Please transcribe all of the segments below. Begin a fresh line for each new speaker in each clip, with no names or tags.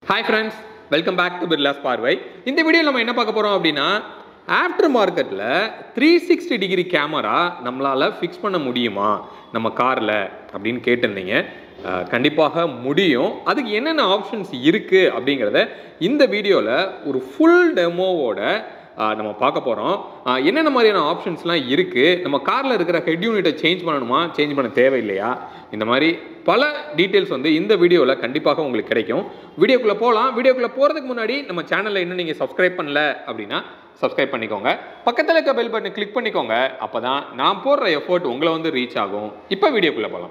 hi friends welcome back to Birla's பார்வை இந்த வீடியோவில் நம்ம என்ன பார்க்க போகிறோம் அப்படின்னா ஆஃப்டர் மார்க்கெட்டில் த்ரீ சிக்ஸ்டி டிகிரி கேமரா நம்மளால் ஃபிக்ஸ் பண்ண முடியுமா நம்ம காரில் அப்படின்னு கேட்டிருந்தீங்க அஹ், கண்டிப்பாக முடியும் அதுக்கு என்னென்ன ஆப்ஷன்ஸ் இருக்குது அப்படிங்கிறத இந்த வீடியோவில் ஒரு ஃபுல் டெமோவோட ஆஹ் நம்ம பார்க்க போகிறோம் என்னென்ன மாதிரியான ஆப்ஷன்ஸ்லாம் இருக்குது நம்ம காரில் இருக்கிற ஹெட் யூனிட்டை சேஞ்ச் பண்ணணுமா சேஞ்ச் பண்ண தேவையில்லையா இந்த மாதிரி பல டீட்டெயில்ஸ் வந்து இந்த வீடியோவில் கண்டிப்பாக உங்களுக்கு கிடைக்கும் வீடியோக்குள்ளே போகலாம் வீடியோக்குள்ளே போகிறதுக்கு முன்னாடி நம்ம சேனலில் இன்னும் நீங்கள் சப்ஸ்கிரைப் பண்ணல அப்படின்னா சப்ஸ்கிரைப் பண்ணிக்கோங்க பக்கத்தில் இருக்க பெல் பட்டனை கிளிக் பண்ணிக்கோங்க அப்போ தான் நான் போடுற எஃபோர்ட் உங்களை வந்து ரீச் ஆகும் இப்போ வீடியோக்குள்ளே போகலாம்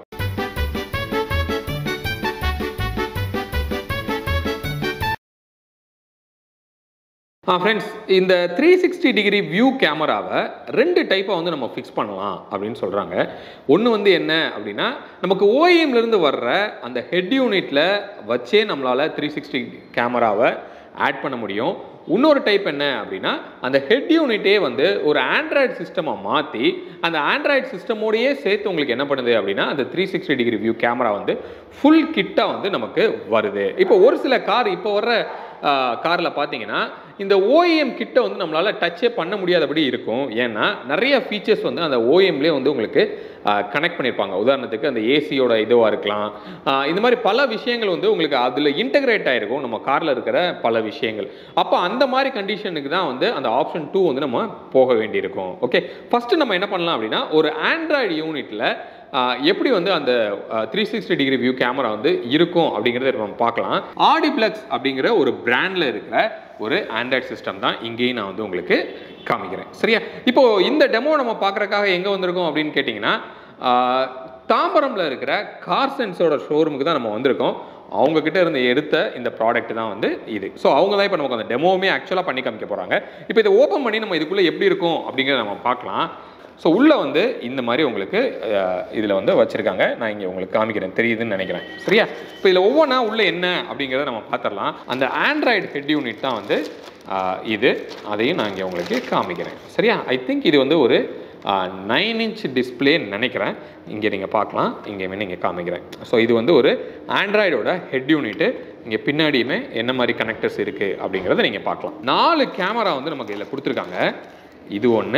ஆ ஃப்ரெண்ட்ஸ் இந்த த்ரீ சிக்ஸ்டி டிகிரி வியூ கேமராவை ரெண்டு டைப்பாக வந்து நம்ம ஃபிக்ஸ் பண்ணலாம் அப்படின்னு சொல்கிறாங்க ஒன்று வந்து என்ன அப்படின்னா நமக்கு ஓஎம்லேருந்து வர்ற அந்த ஹெட் யூனிட்டில் வச்சே நம்மளால் த்ரீ சிக்ஸ்டி கேமராவை ஆட் பண்ண முடியும் இன்னொரு டைப் என்ன அப்படின்னா அந்த ஹெட் யூனிட்டே வந்து ஒரு ஆண்ட்ராய்டு சிஸ்டமை மாற்றி அந்த ஆண்ட்ராய்டு சிஸ்டமோடையே சேர்த்து உங்களுக்கு என்ன பண்ணுது அப்படின்னா அந்த three sixty degree view camera வந்து ஃபுல் கிட்டாக வந்து நமக்கு வருது இப்போ ஒரு சில கார் இப்போ வர்ற காரில் பார்த்தீங்கன்னா இந்த ஓஎம் கிட்ட வந்து நம்மளால் டச்சே பண்ண முடியாதபடி இருக்கும் ஏன்னா நிறைய ஃபீச்சர்ஸ் வந்து அந்த ஓஎம்லேயே வந்து உங்களுக்கு கனெக்ட் பண்ணியிருப்பாங்க உதாரணத்துக்கு அந்த ஏசியோட இதுவாக இருக்கலாம் ஆஹ் இந்த மாதிரி பல விஷயங்கள் வந்து உங்களுக்கு அதில் இன்டகிரேட் ஆகிருக்கும் நம்ம காரில் இருக்கிற பல விஷயங்கள் அப்போ அந்த மாதிரி கண்டிஷனுக்கு தான் வந்து அந்த ஆப்ஷன் டூ வந்து நம்ம போக வேண்டியிருக்கும் ஓகே ஃபஸ்ட்டு நம்ம என்ன பண்ணலாம் அப்படின்னா ஒரு ஆண்ட்ராய்டு யூனிட்டில் எப்படி வந்து அந்த three sixty degree view camera வந்து இருக்கும் அப்படிங்கிறத நம்ம பார்க்கலாம் ஆடிப்ளெக்ஸ் அப்படிங்கிற ஒரு பிராண்டில் இருக்கிற ஒரு ஆண்ட்ராய்ட் சிஸ்டம் தான் இங்கேயும் நான் வந்து உங்களுக்கு காமிக்கிறேன் சரியா இப்போ இந்த டெமோ நம்ம பார்க்குறக்காக எங்கே வந்திருக்கோம் அப்படின்னு கேட்டிங்கன்னா ஆஹ், தாம்பரம்ல இருக்கிற கார் சென்ஸோட ஷோரூமுக்கு தான் நம்ம வந்திருக்கோம் அவங்க கிட்ட இருந்து எடுத்த இந்த ப்ராடக்ட் தான் வந்து இது ஸோ அவங்க தான் இப்போ நமக்கு அந்த டெமோவுமே ஆக்சுவலாக பண்ணி காமிக்க போகிறாங்க இப்போ இதை ஓப்பன் பண்ணி நம்ம இதுக்குள்ளே எப்படி இருக்கும் அப்படிங்கிறத நம்ம பார்க்கலாம் ஸோ உள்ளே வந்து இந்த மாதிரி உங்களுக்கு இதில் வந்து வச்சுருக்காங்க நான் இங்கே உங்களுக்கு காமிக்கிறேன் தெரியுதுன்னு நினைக்கிறேன் சரியா இப்போ இதில் ஒவ்வொன்றா உள்ளே என்ன அப்படிங்கிறத நம்ம பார்த்துடலாம் அந்த ஆண்ட்ராய்டு ஹெட் யூனிட் தான் வந்து அஹ், இது அதையும் நான் இங்கே உங்களுக்கு காமிக்கிறேன் சரியா ஐ திங்க் இது வந்து ஒரு நைன் இன்ச் டிஸ்பிளேன்னு நினைக்கிறேன் இங்கே நீங்கள் பார்க்கலாம் இங்கே நீங்கள் காமிக்கிறேன் ஸோ இது வந்து ஒரு ஆண்ட்ராய்டோட ஹெட் யூனிட்டு இங்கே பின்னாடியுமே என்ன மாதிரி கனெக்டர்ஸ் இருக்குது அப்படிங்கிறத நீங்கள் பார்க்கலாம் நாலு கேமரா வந்து நமக்கு இதில் கொடுத்துருக்காங்க இது ஒன்று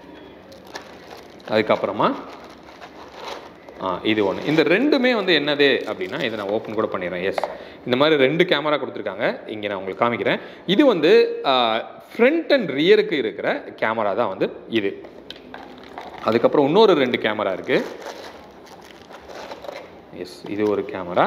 அதுக்கப்புறமா ஆ இது ஒன்று இந்த ரெண்டுமே வந்து என்னது அப்படின்னா இதை நான் ஓப்பன் கூட பண்ணிடுறேன் எஸ் இந்த மாதிரி ரெண்டு கேமரா கொடுத்துருக்காங்க இங்கே நான் உங்களுக்கு காமிக்கிறேன் இது வந்து ஃப்ரண்ட் அண்ட் ரியருக்கு இருக்கிற கேமரா தான் வந்து இது அதுக்கப்புறம் இன்னொரு ரெண்டு கேமரா இருக்குது எஸ் இது ஒரு கேமரா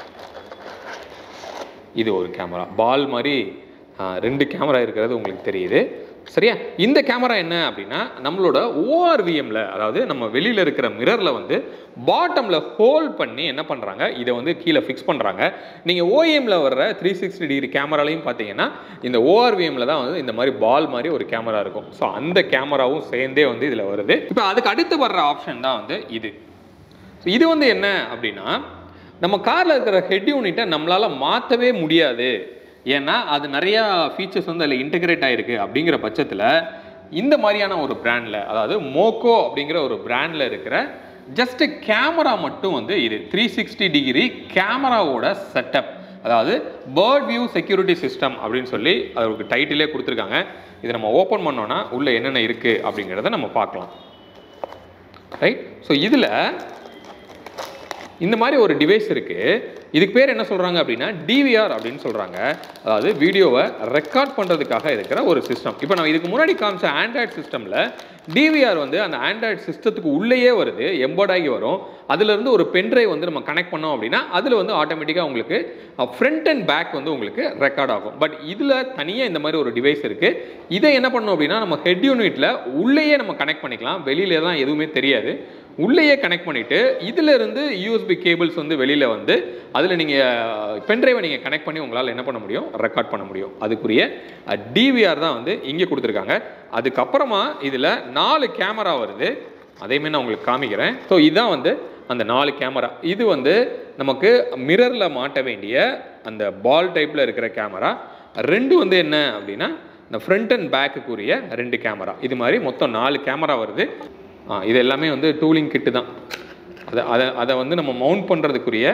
இது ஒரு கேமரா பால் மாதிரி ஆ, ரெண்டு கேமரா இருக்கிறது உங்களுக்கு தெரியுது சரியா இந்த கேமரா என்ன அப்படின்னா நம்மளோட ஓஆர்விஎம்ல அதாவது நம்ம வெளியில் இருக்கிற மிரரில் வந்து பாட்டமில் ஹோல் பண்ணி என்ன பண்ணுறாங்க இதை வந்து கீழே ஃபிக்ஸ் பண்ணுறாங்க நீங்கள் ஓஎம்ல வர்ற த்ரீ சிக்ஸ்டி டிகிரி கேமராலையும் பார்த்தீங்கன்னா இந்த ஓஆர்விஎம்ல தான் வந்து இந்த மாதிரி பால் மாதிரி ஒரு கேமரா இருக்கும் ஸோ அந்த கேமராவும் சேர்ந்தே வந்து இதில் வருது இப்போ அதுக்கு அடுத்து வர்ற ஆப்ஷன் தான் வந்து இது So இது வந்து என்ன அப்படின்னா நம்ம காரில் இருக்கிற ஹெட் யூனிட்டை நம்மளால் மாற்றவே முடியாது ஏன்னா அது நிறையா ஃபீச்சர்ஸ் வந்து அதில் இன்டகிரேட் ஆகிருக்கு அப்படிங்கிற பட்சத்தில் இந்த மாதிரியான ஒரு பிராண்டில் அதாவது மோக்கோ அப்படிங்கிற ஒரு பிராண்டில் இருக்கிற ஜஸ்ட் கேமரா மட்டும் வந்து இது த்ரீ சிக்ஸ்டி டிகிரி கேமராவோட செட்டப் அதாவது பேர்ட் வியூ செக்யூரிட்டி சிஸ்டம் அப்படின்னு சொல்லி அதற்கு டைட்டிலே கொடுத்துருக்காங்க இதை நம்ம ஓப்பன் பண்ணோன்னா உள்ளே என்னென்ன இருக்குது அப்படிங்கிறத நம்ம பார்க்கலாம் ரைட் ஸோ இதில் இந்த மாதிரி ஒரு டிவைஸ் இருக்குது இதுக்கு பேர் என்ன சொல்கிறாங்க அப்படின்னா டிவிஆர் அப்படின்னு சொல்கிறாங்க அதாவது வீடியோவை ரெக்கார்ட் பண்ணுறதுக்காக இருக்கிற ஒரு சிஸ்டம் இப்போ நான் இதுக்கு முன்னாடி காமிச்ச ஆண்ட்ராய்டு சிஸ்டமில் டிவிஆர் வந்து அந்த ஆண்ட்ராய்டு சிஸ்டத்துக்கு உள்ளேயே வருது எம்போர்ட் ஆகி வரும் அதுலேருந்து ஒரு பென்ட்ரைவ் வந்து நம்ம கனெக்ட் பண்ணோம் அப்படின்னா அதில் வந்து ஆட்டோமேட்டிக்காக உங்களுக்கு ஃப்ரண்ட் அண்ட் பேக் வந்து உங்களுக்கு ரெக்கார்ட் ஆகும் பட் இதில் தனியாக இந்த மாதிரி ஒரு டிவைஸ் இருக்குது இதை என்ன பண்ணோம் அப்படின்னா நம்ம ஹெட் யூனிட்டில் உள்ளேயே நம்ம கனெக்ட் பண்ணிக்கலாம் வெளியில தான் எதுவுமே தெரியாது உள்ளேயே கனெக்ட் பண்ணிவிட்டு இதில் இருந்து யூஎஸ்பி கேபிள்ஸ் வந்து வெளியில் வந்து அதில் நீங்கள் பென்ட்ரைவை நீங்கள் கனெக்ட் பண்ணி உங்களால் என்ன பண்ண முடியும் ரெக்கார்ட் பண்ண முடியும் அதுக்குரிய டிவிஆர் தான் வந்து இங்கே கொடுத்துருக்காங்க அதுக்கப்புறமா இதில் நாலு கேமரா வருது அதையுமே நான் உங்களுக்கு காமிக்கிறேன் ஸோ இதுதான் வந்து அந்த நாலு கேமரா இது வந்து நமக்கு மிரரில் மாட்ட வேண்டிய அந்த பால் டைப்பில் இருக்கிற கேமரா ரெண்டு வந்து என்ன அப்படின்னா இந்த ஃப்ரண்ட் அண்ட் பேக்குக்குரிய ரெண்டு கேமரா இது மாதிரி மொத்தம் நாலு கேமரா வருது ஆ, இது எல்லாமே வந்து டூலிங் கிட்டு தான் அதை அதை அதை வந்து நம்ம மவுண்ட் பண்ணுறதுக்குரிய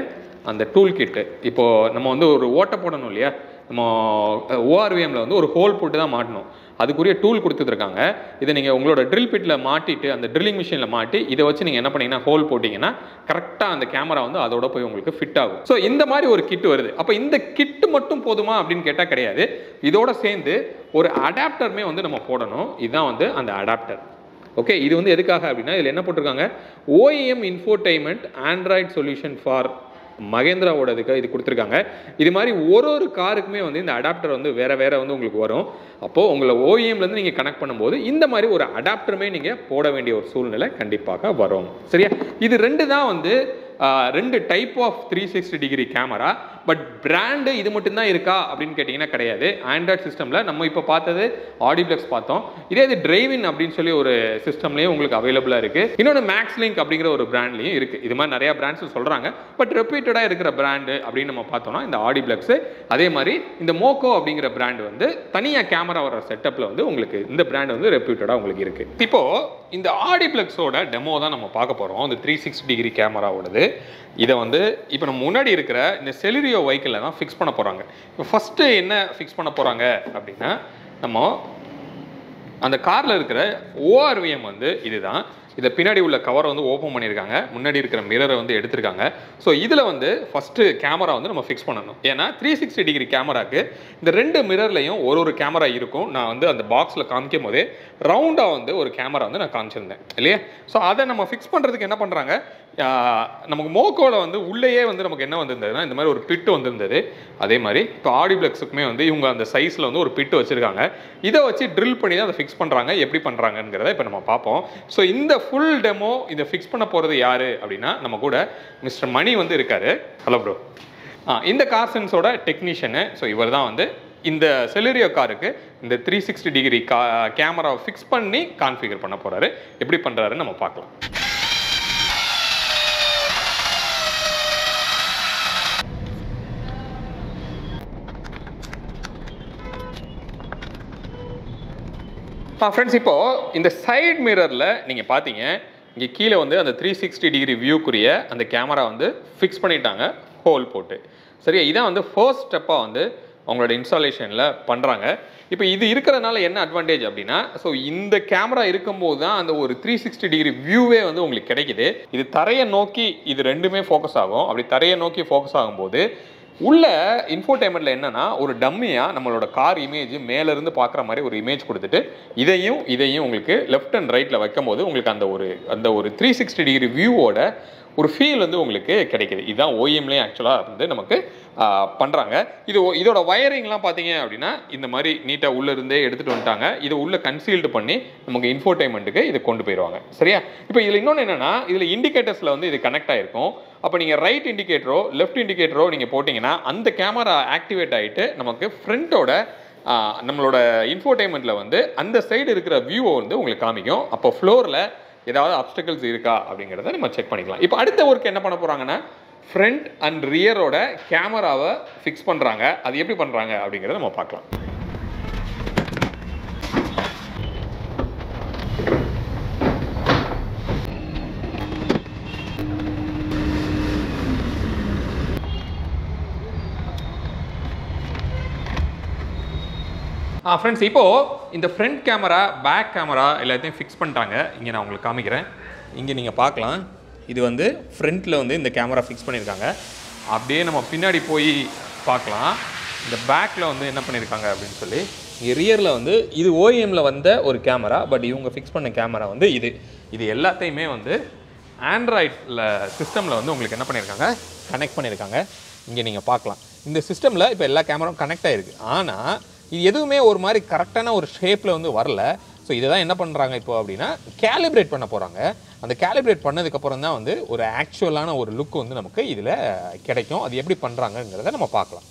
அந்த டூல் கிட்டு இப்போது நம்ம வந்து ஒரு ஓட்டை போடணும் இல்லையா நம்ம ஓஆர்விஎம்ல வந்து ஒரு ஹோல் போட்டு தான் மாட்டணும் அதுக்குரிய டூல் கொடுத்துருக்காங்க இதை நீங்கள் உங்களோட ட்ரில் பிட்டில் மாட்டிட்டு அந்த ட்ரில்லிங் மிஷினில் மாட்டி இதை வச்சு நீங்கள் என்ன பண்ணீங்கன்னா ஹோல் போட்டிங்கன்னா கரெக்டாக அந்த கேமரா வந்து அதோட போய் உங்களுக்கு ஃபிட் ஆகும் ஸோ இந்த மாதிரி ஒரு கிட் வருது அப்போ இந்த கிட்டு மட்டும் போதுமா அப்படின்னு கேட்டால் கிடையாது இதோட சேர்ந்து ஒரு அடாப்டருமே வந்து நம்ம போடணும் இதுதான் வந்து அந்த அடாப்டர் ஓகே இது வந்து எதுக்காக அப்படின்னா இதில் என்ன போட்டிருக்காங்க OEM infotainment Android solution for மகேந்திராவோட இதுக்கு இது கொடுத்துருக்காங்க இது மாதிரி ஒரு ஒரு காருக்குமே வந்து இந்த அடாப்டர் வந்து வேற வேற வந்து உங்களுக்கு வரும் அப்போது உங்களை ஓஇஎம்லேருந்து நீங்கள் கனெக்ட் பண்ணும்போது இந்த மாதிரி ஒரு அடாப்டருமே நீங்கள் போட வேண்டிய ஒரு சூழ்நிலை கண்டிப்பாக வரும் சரியா இது ரெண்டு தான் வந்து ஆஹ், ரெண்டு type of three sixty degree camera but brand இது மட்டும்தான் இருக்கா அப்படின்னு கேட்டிங்கன்னா கிடையாது ஆண்ட்ராய்ட் சிஸ்டமில் நம்ம இப்போ பார்த்தது ஆடிப்ளெக்ஸ் பார்த்தோம் இதே இது டிரைவின் அப்படின்னு சொல்லி ஒரு சிஸ்டம்லேயும் உங்களுக்கு அவைலபிளாக இருக்குது இன்னொன்று மேக்ஸ் லிங்க் அப்படிங்கிற ஒரு பிராண்ட்லையும் இருக்குது இது மாதிரி நிறையா பிராண்ட்ஸ் சொல்கிறாங்க பட் ரெப்யூட்டடாக இருக்கிற பிராண்டு அப்படின்னு நம்ம பார்த்தோம்னா இந்த ஆடிப்ளெக்ஸு அதே மாதிரி இந்த மோக்கோ அப்படிங்கிற பிராண்ட் வந்து தனியாக கேமரா வர செட்டப்பில் வந்து உங்களுக்கு இந்த பிராண்ட் வந்து ரெப்யூட்டடாக உங்களுக்கு இருக்குது இப்போது இந்த ஆடிப்ளெக்ஸோட டெமோ தான் நம்ம பார்க்க போகிறோம் இந்த த்ரீ சிக்ஸ்டி டிகிரி கேமராவோடது இதை வந்து இப்போ நம்ம முன்னாடி இருக்கிற இந்த செலிரியோ வைக்கிளில் தான் ஃபிக்ஸ் பண்ண போகிறாங்க இப்போ ஃபஸ்ட்டு என்ன ஃபிக்ஸ் பண்ண போகிறாங்க அப்படின்னா நம்ம அந்த காரில் இருக்கிற ஓஆர்விஎம் வந்து இதுதான் இதை பின்னாடி உள்ள கவரை வந்து ஓப்பன் பண்ணியிருக்காங்க முன்னாடி இருக்கிற மிரரை வந்து எடுத்திருக்காங்க ஸோ இதில் வந்து ஃபஸ்ட்டு கேமரா வந்து நம்ம ஃபிக்ஸ் பண்ணணும் ஏன்னா த்ரீ சிக்ஸ்டி டிகிரி கேமராக்கு இந்த ரெண்டு மிரர்லையும் ஒரு ஒரு கேமரா இருக்கும் நான் வந்து அந்த பாக்ஸில் காமிக்கும் போதே ரவுண்டாக வந்து ஒரு கேமரா வந்து நான் காமிச்சிருந்தேன் இல்லையா ஸோ அதை நம்ம ஃபிக்ஸ் பண்ணுறதுக்கு என்ன பண்ணுறாங்க நமக்கு மோக்கோவில் வந்து உள்ளேயே வந்து நமக்கு என்ன வந்திருந்ததுன்னா இந்த மாதிரி ஒரு பிட்டு வந்திருந்தது அதே மாதிரி இப்போ ஆடிப்ளெக்ஸுக்குமே வந்து இவங்க அந்த சைஸில் வந்து ஒரு பிட்டு வச்சுருக்காங்க இதை வச்சு ட்ரில் பண்ணி தான் அதை ஃபிக்ஸ் பண்ணுறாங்க எப்படி பண்ணுறாங்கங்கிறத இப்போ நம்ம பார்ப்போம் ஸோ இந்த ஃபுல் டெமோ இதை ஃபிக்ஸ் பண்ண போகிறது யார் அப்படின்னா நம்ம கூட மிஸ்டர் மணி வந்து இருக்காரு ஹலோ ப்ரோ ஆ இந்த கார்சன்ஸோட டெக்னீஷியனு ஸோ இவர் தான் வந்து இந்த செலரியோ காருக்கு இந்த த்ரீ சிக்ஸ்டி டிகிரி கா கேமராவை ஃபிக்ஸ் பண்ணி கான்ஃபிகர் பண்ண போகிறாரு எப்படி பண்ணுறாருன்னு நம்ம பார்க்கலாம் ஃப்ரெண்ட்ஸ் இப்போ இந்த சைடு மிரரில் நீங்கள் பார்த்தீங்க இங்கே கீழே வந்து அந்த த்ரீ சிக்ஸ்டி டிகிரி வியூக்குரிய அந்த கேமரா வந்து ஃபிக்ஸ் பண்ணிட்டாங்க ஹோல் போட்டு சரியா இதான் வந்து ஃபர்ஸ்ட் ஸ்டெப்பாக வந்து அவங்களோட இன்ஸ்டாலேஷனில் பண்ணுறாங்க இப்போ இது இருக்கிறதுனால என்ன அட்வான்டேஜ் அப்படின்னா ஸோ இந்த கேமரா இருக்கும்போது தான் அந்த ஒரு த்ரீ சிக்ஸ்டி டிகிரி வியூவே வந்து உங்களுக்கு கிடைக்குது இது தரையை நோக்கி இது ரெண்டுமே ஃபோக்கஸ் ஆகும் அப்படி தரையை நோக்கி ஃபோக்கஸ் ஆகும்போது உள்ள இன்ஃபோடைன்மெண்ட்ல என்னன்னா ஒரு டம்மியா நம்மளோட கார் இமேஜ் மேல இருந்து பார்க்குற மாதிரி ஒரு இமேஜ் கொடுத்துட்டு இதையும் இதையும் உங்களுக்கு லெஃப்ட் அண்ட் ரைட்ல வைக்கும்போது உங்களுக்கு அந்த ஒரு அந்த ஒரு த்ரீ சிக்ஸ்டி டிகிரி வியூவோட ஒரு ஃபீல் வந்து உங்களுக்கு கிடைக்குது இதுதான் ஓஎம்லேயும் ஆக்சுவலாக வந்து நமக்கு பண்ணுறாங்க இது ஒ- இதோட வயரிங்லாம் பார்த்தீங்க அப்படின்னா இந்த மாதிரி நீட்டாக உள்ளே இருந்தே எடுத்துகிட்டு வந்துட்டாங்க இதை உள்ளே கன்சீல்டு பண்ணி நமக்கு இன்ஃபோடைன்மெண்ட்டுக்கு இதை கொண்டு போயிடுவாங்க சரியா இப்போ இதில் இன்னொன்று என்னென்னா இதில் இண்டிகேட்டர்ஸில் வந்து இது கனெக்ட் ஆகிருக்கும் அப்போ நீங்கள் ரைட் இண்டிகேட்டரோ லெஃப்ட் இண்டிகேட்டரோ நீங்கள் போட்டிங்கன்னா அந்த கேமரா ஆக்டிவேட் ஆகிட்டு நமக்கு ஃப்ரண்ட்டோட நம்மளோட இன்ஃபோடைன்மெண்ட்டில் வந்து அந்த சைடு இருக்கிற வியூவை வந்து உங்களுக்கு காமிக்கும் அப்போ ஃப்ளோரில் ஏதாவது அப்டக்கல்ஸ் இருக்கா அப்படிங்கிறத நம்ம செக் பண்ணிக்கலாம் இப்போ அடுத்த ஒர்க் என்ன பண்ண போகிறாங்கன்னா ஃப்ரண்ட் அண்ட் ரியரோட கேமராவை ஃபிக்ஸ் பண்ணுறாங்க அது எப்படி பண்ணுறாங்க அப்படிங்கிறத நம்ம பார்க்கலாம் ஆ ஃப்ரெண்ட்ஸ் இப்போது இந்த ஃப்ரண்ட் கேமரா பேக் கேமரா எல்லாத்தையும் ஃபிக்ஸ் பண்ணிட்டாங்க இங்கே நான் உங்களுக்கு காமிக்கிறேன் இங்கே நீங்கள் பார்க்கலாம் இது வந்து ஃப்ரண்ட்டில் வந்து இந்த கேமரா ஃபிக்ஸ் பண்ணியிருக்காங்க அப்படியே நம்ம பின்னாடி போய் பார்க்கலாம் இந்த பேக்கில் வந்து என்ன பண்ணியிருக்காங்க அப்படின்னு சொல்லி இங்கே ரியரில் வந்து இது ஓஎம்மில் வந்த ஒரு கேமரா பட் இவங்க ஃபிக்ஸ் பண்ண கேமரா வந்து இது இது எல்லாத்தையுமே வந்து ஆண்ட்ராய்டில் சிஸ்டமில் வந்து உங்களுக்கு என்ன பண்ணியிருக்காங்க கனெக்ட் பண்ணியிருக்காங்க இங்கே நீங்கள் பார்க்கலாம் இந்த சிஸ்டமில் இப்போ எல்லா கேமராவும் கனெக்ட் ஆகிருக்கு ஆனால் இது எதுவுமே ஒரு மாதிரி கரெக்டான ஒரு ஷேப்பில் வந்து வரல ஸோ இதை தான் என்ன பண்ணுறாங்க இப்போ அப்படின்னா கேலிப்ரேட் பண்ண போகிறாங்க அந்த கேலிப்ரேட் பண்ணதுக்கப்புறம் தான் வந்து ஒரு ஆக்சுவலான ஒரு லுக் வந்து நமக்கு இதில் கிடைக்கும் அது எப்படி பண்ணுறாங்கங்கிறத நம்ம பார்க்கலாம்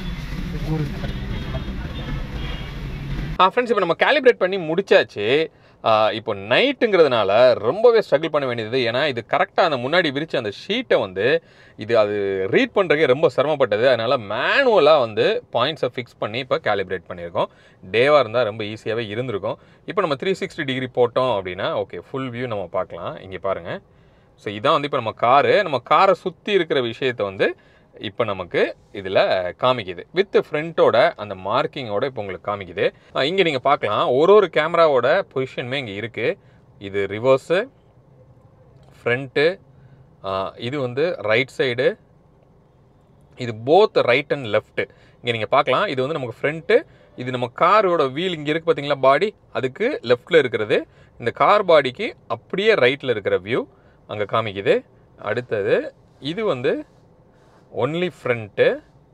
ஃப்ரெண்ட்ஸ் இப்போ நம்ம கேலிப்ரேட் பண்ணி முடிச்சாச்சு ஆஹ் இப்போ நைட்டுங்கிறதுனால ரொம்பவே ஸ்ட்ரகிள் பண்ண வேண்டியது ஏன்னா இது கரெக்டாக அந்த முன்னாடி விரிச்ச அந்த ஷீட்டை வந்து இது அது ரீட் பண்ணுறதுக்கே ரொம்ப சிரமப்பட்டது அதனால் மேனுவலாக வந்து பாயிண்ட்ஸை ஃபிக்ஸ் பண்ணி இப்போ கேலிப்ரேட் பண்ணியிருக்கோம் டேவாக இருந்தால் ரொம்ப ஈஸியாகவே இருந்திருக்கும் இப்போ நம்ம த்ரீ சிக்ஸ்டி டிகிரி போட்டோம் அப்படின்னா ஓகே ஃபுல் வியூ நம்ம பார்க்கலாம் இங்கே பாருங்கள் ஸோ இதான் வந்து இப்போ நம்ம காரு நம்ம காரை சுற்றி இருக்கிற விஷயத்தை வந்து இப்போ நமக்கு இதில் காமிக்குது வித் ஃப்ரண்ட்டோட அந்த மார்க்கிங்கோட இப்போ உங்களுக்கு காமிக்குது இங்கே நீங்கள் பார்க்கலாம் ஒரு ஒரு கேமராவோட பொசிஷனுமே இங்கே இருக்குது இது ரிவர்ஸு ஃப்ரண்ட்டு இது வந்து ரைட் சைடு இது போத் ரைட் அண்ட் லெஃப்ட் இங்கே நீங்கள் பார்க்கலாம் இது வந்து நமக்கு ஃப்ரண்ட்டு இது நம்ம காரோட வீல் இங்கே இருக்குது பார்த்தீங்களா பாடி அதுக்கு லெஃப்ட்டில் இருக்கிறது இந்த கார் பாடிக்கு அப்படியே ரைட்டில் இருக்கிற வியூ அங்கே காமிக்குது அடுத்தது இது வந்து ஒன்லி ஃப்ரண்ட்டு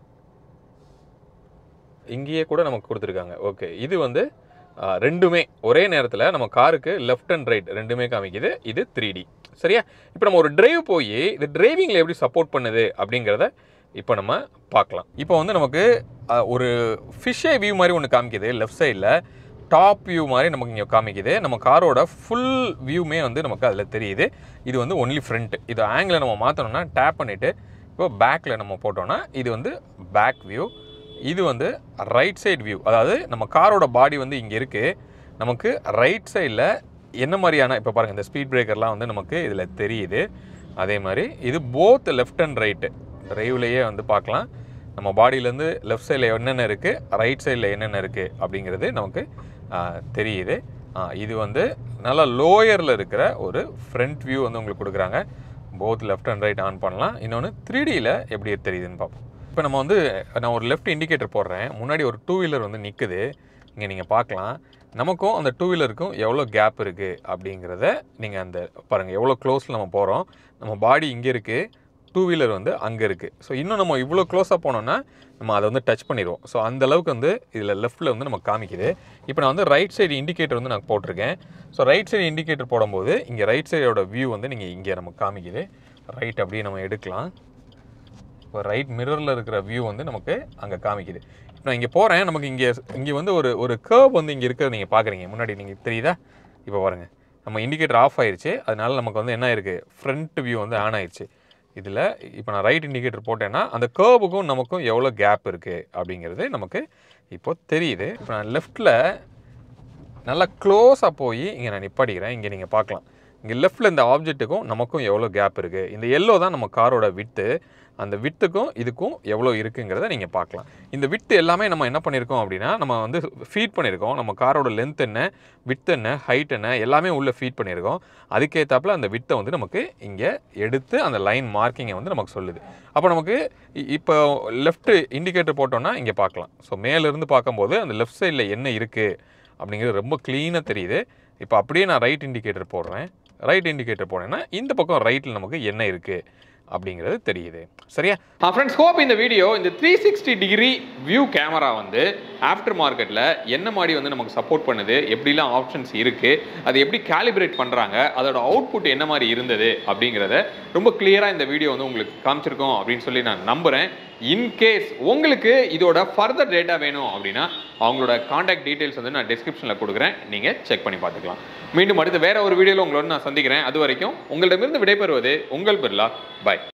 இங்கேயே கூட நமக்கு கொடுத்துருக்காங்க ஓகே இது வந்து ஆ, ரெண்டுமே ஒரே நேரத்தில் நம்ம காருக்கு லெஃப்ட் அண்ட் ரைட் ரெண்டுமே காமிக்குது இது த்ரீ டி சரியா இப்போ நம்ம ஒரு டிரைவ் போய் இது டிரைவிங்கில் எப்படி சப்போர்ட் பண்ணுது அப்படிங்கிறத இப்போ நம்ம பார்க்கலாம் இப்போ வந்து நமக்கு ஆ, ஒரு ஃபிஷ்ஷே வியூ மாதிரி ஒன்று காமிக்குது லெஃப்ட் சைடில் டாப் வியூ மாதிரி நமக்கு இங்கே காமிக்குது நம்ம காரோட ஃபுல் வியூமே வந்து நமக்கு அதில் தெரியுது இது வந்து ஒன்லி ஃப்ரண்ட் இது ஆங்கிளை நம்ம மாற்றணும்னா டேப் பண்ணிவிட்டு இப்போ பேக்கில் நம்ம போட்டோம்னா இது வந்து பேக் வியூ இது வந்து ரைட் சைடு வியூ அதாவது நம்ம காரோட பாடி வந்து இங்கே இருக்குது நமக்கு ரைட் சைடில் என்ன மாதிரியான இப்போ பாருங்கள் இந்த ஸ்பீட் பிரேக்கர்லாம் வந்து நமக்கு இதில் தெரியுது அதே மாதிரி இது போத் லெஃப்ட் அண்ட் ரைட்டு டிரைவ்லேயே வந்து பார்க்கலாம் நம்ம பாடியிலேருந்து லெஃப்ட் சைடில் என்னென்ன இருக்குது ரைட் சைடில் என்னென்ன இருக்குது அப்படிங்கிறது நமக்கு ஆ, தெரியுது ஆ, இது வந்து நல்லா லோயரில் இருக்கிற ஒரு ஃப்ரண்ட் வியூ வந்து உங்களுக்கு கொடுக்குறாங்க both left and right on பண்ணலாம் இன்னொன்று த்ரீ டியில் எப்படி தெரியுதுன்னு பார்ப்போம் இப்போ நம்ம வந்து நான் ஒரு லெஃப்ட் இண்டிகேட்டர் போடுறேன் முன்னாடி ஒரு டூ வீலர் வந்து நிற்குது இங்கே நீங்கள் பார்க்கலாம் நமக்கும் அந்த டூ வீலருக்கும் எவ்வளோ கேப் இருக்குது அப்படிங்கிறத நீங்கள் அந்த பாருங்கள் எவ்வளோ க்ளோஸில் நம்ம போகிறோம் நம்ம பாடி இங்கே இருக்குது டூ வீலர் வந்து அங்கே இருக்குது ஸோ இன்னும் நம்ம இவ்வளோ க்ளோஸாக போனோம்னா நம்ம அதை வந்து டச் பண்ணிடுவோம் ஸோ அந்த அளவுக்கு வந்து இதில் லெஃப்ட்டில் வந்து நம்ம காமிக்குது இப்போ நான் வந்து ரைட் சைடு இண்டிகேட்டர் வந்து நான் போட்டிருக்கேன் ஸோ ரைட் சைடு இண்டிகேட்டர் போடும்போது இங்கே ரைட் சைடோட வியூ வந்து நீங்கள் இங்கே நமக்கு காமிக்குது ரைட் அப்படியே நம்ம எடுக்கலாம் இப்போ ரைட் மிரரில் இருக்கிற வியூ வந்து நமக்கு அங்கே காமிக்குது இப்போ நான் இங்கே போகிறேன் நமக்கு இங்கே இங்கே வந்து ஒரு ஒரு கேர்வ் வந்து இங்கே இருக்கிறத நீங்கள் பார்க்குறீங்க முன்னாடி நீங்கள் தெரியுதா இப்போ பாருங்கள் நம்ம இண்டிகேட்டர் ஆஃப் ஆயிருச்சு அதனால நமக்கு வந்து என்ன இருக்குது ஃப்ரண்ட் வியூ வந்து ஆன் ஆயிருச்சு இதில் இப்போ நான் ரைட் இண்டிகேட்டர் போட்டேன்னா அந்த கேர்வுக்கும் நமக்கும் எவ்வளோ கேப் இருக்குது அப்படிங்கிறது நமக்கு இப்போ தெரியுது இப்போ நான் லெஃப்ட்டில் நல்லா க்ளோஸாக போய் இங்கே நான் நிப்பாடிக்கிறேன் இங்கே நீங்கள் பார்க்கலாம் இங்கே லெஃப்ட்டில் இந்த ஆப்ஜெக்ட்டுக்கும் நமக்கும் எவ்வளோ கேப் இருக்குது இந்த எல்லோ தான் நம்ம காரோட விட்டு அந்த வித்துக்கும் இதுக்கும் எவ்வளோ இருக்குங்கிறத நீங்கள் பார்க்கலாம் இந்த வித்து எல்லாமே நம்ம என்ன பண்ணியிருக்கோம் அப்படின்னா நம்ம வந்து ஃபீட் பண்ணியிருக்கோம் நம்ம காரோட லென்த் என்ன வித் என்ன ஹைட் என்ன எல்லாமே உள்ளே ஃபீட் பண்ணியிருக்கோம் அதுக்கேற்றாப்புல அந்த வித்தை வந்து நமக்கு இங்கே எடுத்து அந்த லைன் மார்க்கிங்கை வந்து நமக்கு சொல்லுது அப்போ நமக்கு இ- இப்போ லெஃப்ட் இண்டிகேட்டர் போட்டோம்னா இங்கே பார்க்கலாம் ஸோ மேலேருந்து பார்க்கும்போது அந்த லெஃப்ட் சைடில் என்ன இருக்குது அப்படிங்கிறது ரொம்ப க்ளீனாக தெரியுது இப்போ அப்படியே நான் ரைட் இண்டிகேட்டர் போடுறேன் ரைட் இண்டிகேட்டர் போனேன்னா இந்த பக்கம் ரைட்டில் நமக்கு என்ன இருக்குது அப்படிங்கிறது தெரியுது சரியா ஃப்ரெண்ட்ஸ் ஹோப் இந்த வீடியோ இந்த three sixty degree view camera வந்து ஆஃப்டர் மார்க்கெட்டில் என்ன மாதிரி வந்து நமக்கு சப்போர்ட் பண்ணுது எப்படிலாம் ஆப்ஷன்ஸ் இருக்குது அது எப்படி கேலிப்ரேட் பண்ணுறாங்க அதோட அவுட்புட் என்ன மாதிரி இருந்தது அப்படிங்கிறத ரொம்ப கிளியராக இந்த வீடியோ வந்து உங்களுக்கு காமிச்சிருக்கோம் அப்படின்னு சொல்லி நான் நம்புகிறேன் இன்கேஸ் உங்களுக்கு இதோட ஃபர்தர் டேட்டா வேணும் அப்படின்னா அவங்களோட காண்டாக்ட் டீட்டெயில்ஸ் வந்து நான் டிஸ்கிரிப்ஷனில் கொடுக்குறேன் நீங்கள் செக் பண்ணி பார்த்துக்கலாம் மீண்டும் அடுத்து வேற ஒரு வீடியோவில் உங்களோட நான் சந்திக்கிறேன் அது வரைக்கும் உங்களிடமிருந்து விடைபெறுவது உங்கள் பிர்லா பை